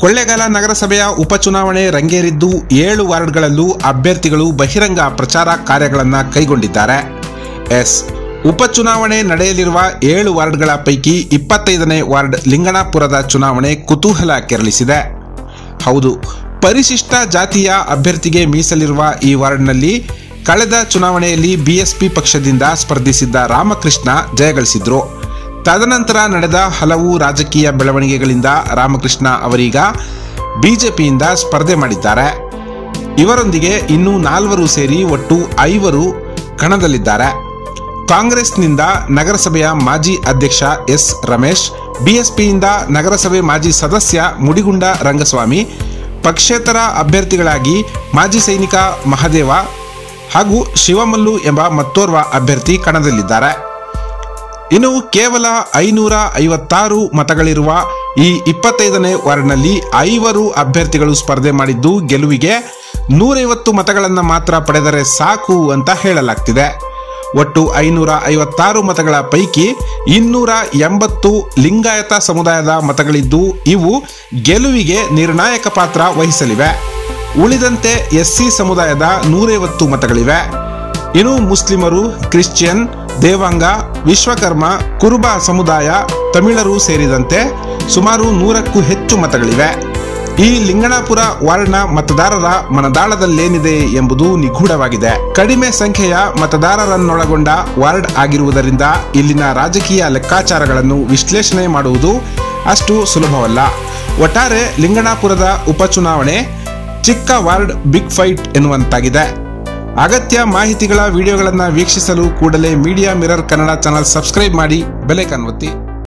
ಕೊಳ್ಳೇಗಾಲ ನಗರಸಭೆಯ ಉಪಚುನಾವಣೆ ರಂಗೇರಿದ್ದು ಏಳು ವಾರ್ಡ್ಗಳಲ್ಲೂ ಅಭ್ಯರ್ಥಿಗಳು ಬಹಿರಂಗ ಪ್ರಚಾರ ಕಾರ್ಯಗಳನ್ನು ಕೈಗೊಂಡಿದ್ದಾರೆ ಎಸ್ ಉಪಚುನಾವಣೆ ನಡೆಯಲಿರುವ ಏಳು ವಾರ್ಡ್ಗಳ ಪೈಕಿ ಇಪ್ಪತ್ತೈದನೇ ವಾರ್ಡ್ ಲಿಂಗಣಾಪುರದ ಚುನಾವಣೆ ಕುತೂಹಲ ಕೆರಳಿಸಿದೆ ಹೌದು ಪರಿಶಿಷ್ಟ ಜಾತಿಯ ಅಭ್ಯರ್ಥಿಗೆ ಮೀಸಲಿರುವ ಈ ವಾರ್ಡ್ನಲ್ಲಿ ಕಳೆದ ಚುನಾವಣೆಯಲ್ಲಿ ಬಿಎಸ್ಪಿ ಪಕ್ಷದಿಂದ ಸ್ಪರ್ಧಿಸಿದ್ದ ರಾಮಕೃಷ್ಣ ಜಯಗಳಿಸಿದ್ರು ತದನಂತರ ನಡೆದ ಹಲವು ರಾಜಕೀಯ ಬೆಳವಣಿಗೆಗಳಿಂದ ರಾಮಕೃಷ್ಣ ಅವರೀಗ ಬಿಜೆಪಿಯಿಂದ ಸ್ಪರ್ಧೆ ಮಾಡಿದ್ದಾರೆ ಇವರೊಂದಿಗೆ ಇನ್ನೂ ನಾಲ್ವರು ಸೇರಿ ಒಟ್ಟು ಐವರು ಕಣದಲ್ಲಿದ್ದಾರೆ ಕಾಂಗ್ರೆಸ್ನಿಂದ ನಗರಸಭೆಯ ಮಾಜಿ ಅಧ್ಯಕ್ಷ ಎಸ್ ರಮೇಶ್ ಬಿಎಸ್ಪಿಯಿಂದ ನಗರಸಭೆ ಮಾಜಿ ಸದಸ್ಯ ಮುಡಿಗುಂಡ ರಂಗಸ್ವಾಮಿ ಪಕ್ಷೇತರ ಅಭ್ಯರ್ಥಿಗಳಾಗಿ ಮಾಜಿ ಸೈನಿಕ ಮಹದೇವ ಹಾಗೂ ಶಿವಮಲ್ಲು ಎಂಬ ಮತ್ತೋರ್ವ ಅಭ್ಯರ್ಥಿ ಕಣದಲ್ಲಿದ್ದಾರೆ ಇನ್ನು ಕೇವಲ ಐನೂರ ಐವತ್ತಾರು ಮತಗಳಿರುವ ಈ ಇಪ್ಪತ್ತೈದನೇ ವಾರ್ಡ್ನಲ್ಲಿ ಐವರು ಅಭ್ಯರ್ಥಿಗಳು ಸ್ಪರ್ಧೆ ಮಾಡಿದ್ದು ಗೆಲುವಿಗೆ ನೂರೈವತ್ತು ಮತಗಳನ್ನು ಮಾತ್ರ ಪಡೆದರೆ ಸಾಕು ಅಂತ ಹೇಳಲಾಗ್ತಿದೆ ಒಟ್ಟು ಐನೂರ ಐವತ್ತಾರು ಮತಗಳ ಪೈಕಿ ಇನ್ನೂರ ಎಂಬತ್ತು ಲಿಂಗಾಯತ ಸಮುದಾಯದ ಮತಗಳಿದ್ದು ಇವು ಗೆಲುವಿಗೆ ನಿರ್ಣಾಯಕ ಪಾತ್ರ ವಹಿಸಲಿವೆ ಉಳಿದಂತೆ ಎಸ್ಸಿ ಸಮುದಾಯದ ನೂರೈವತ್ತು ಮತಗಳಿವೆ ಇನ್ನು ಮುಸ್ಲಿಮರು ಕ್ರಿಶ್ಚಿಯನ್ ದೇವಾಂಗ ವಿಶ್ವಕರ್ಮ ಕುರುಬ ಸಮುದಾಯ ತಮಿಳರು ಸೇರಿದಂತೆ ಸುಮಾರು ನೂರಕ್ಕೂ ಹೆಚ್ಚು ಮತಗಳಿವೆ ಈ ಲಿಂಗಣಾಪುರ ವಾರ್ಡ್ನ ಮತದಾರರ ಮನದಾಳದಲ್ಲೇನಿದೆ ಎಂಬುದು ನಿಗೂಢವಾಗಿದೆ ಕಡಿಮೆ ಸಂಖ್ಯೆಯ ಮತದಾರರನ್ನೊಳಗೊಂಡ ವಾರ್ಡ್ ಆಗಿರುವುದರಿಂದ ಇಲ್ಲಿನ ರಾಜಕೀಯ ಲೆಕ್ಕಾಚಾರಗಳನ್ನು ವಿಶ್ಲೇಷಣೆ ಮಾಡುವುದು ಅಷ್ಟು ಸುಲಭವಲ್ಲ ಒಟ್ಟಾರೆ ಲಿಂಗಣಾಪುರದ ಉಪಚುನಾವಣೆ ಚಿಕ್ಕ ವಾರ್ಡ್ ಬಿಗ್ ಫೈಟ್ ಎನ್ನುವಂತಾಗಿದೆ ಅಗತ್ಯ ಮಾಹಿತಿಗಳ ವಿಡಿಯೋಗಳನ್ನು ವೀಕ್ಷಿಸಲು ಕೂಡಲೇ media mirror Kannada channel subscribe ಮಾಡಿ ಬೆಲೆ ಒತ್ತಿ